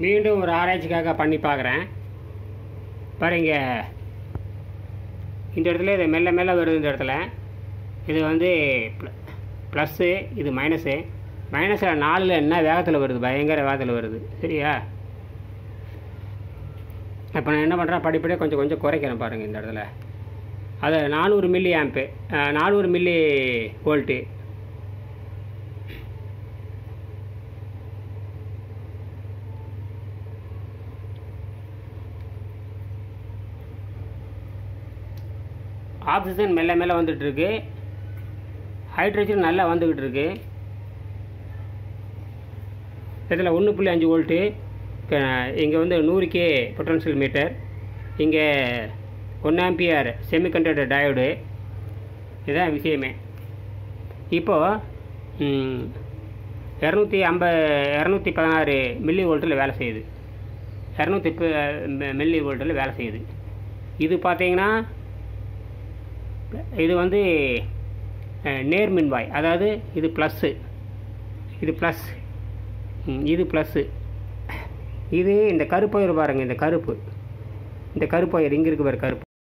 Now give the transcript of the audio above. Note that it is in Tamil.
மீண்டும் ஒரு ஆராய்ச்சிக்காக பண்ணி பார்க்குறேன் பாருங்க இந்த இடத்துல இது மெல்ல மெல்ல வருது இந்த இடத்துல இது வந்து ப்ளஸ்ஸு இது மைனஸு மைனஸில் நாலில் என்ன வேகத்தில் வருது பயங்கர வேகத்தில் வருது சரியா இப்போ நான் என்ன பண்ணுறேன் படிப்படியாக கொஞ்சம் கொஞ்சம் குறைக்கிறேன் பாருங்கள் இந்த இடத்துல அது நானூறு மில்லி ஆம்பு நானூறு மில்லி வோல்ட்டு ஆக்சிஜன் மெல்ல மெல்ல வந்துட்டு இருக்கு ஹைட்ரஜன் நல்லா வந்துக்கிட்டு இருக்கு இதில் ஒன்று புள்ளி அஞ்சு வோல்ட்டு இங்கே வந்து நூறு கே பொட்டன்ஷியல் மீட்டர் இங்கே ஒன் ஆம்பியர் செமிகண்டக்டர் டயோடு இதுதான் விஷயமே இப்போது இரநூத்தி ஐம்பது இரநூத்தி பதினாறு மில்லி வோல்ட்டில் வேலை செய்யுது இரநூத்தி மில்லி வோல்ட்டில் வேலை செய்யுது இது பார்த்தீங்கன்னா இது வந்து அஹ், நேர்மின்வாய் அதாவது இது ப்ளஸ்ஸு இது ப்ளஸ் இது ப்ளஸ்ஸு இது இந்த கருப்பு ஒயர் பாருங்கள் இந்த கருப்பு இந்த கருப்பு ஒயர் இங்கே இருக்கு பாரு கருப்பு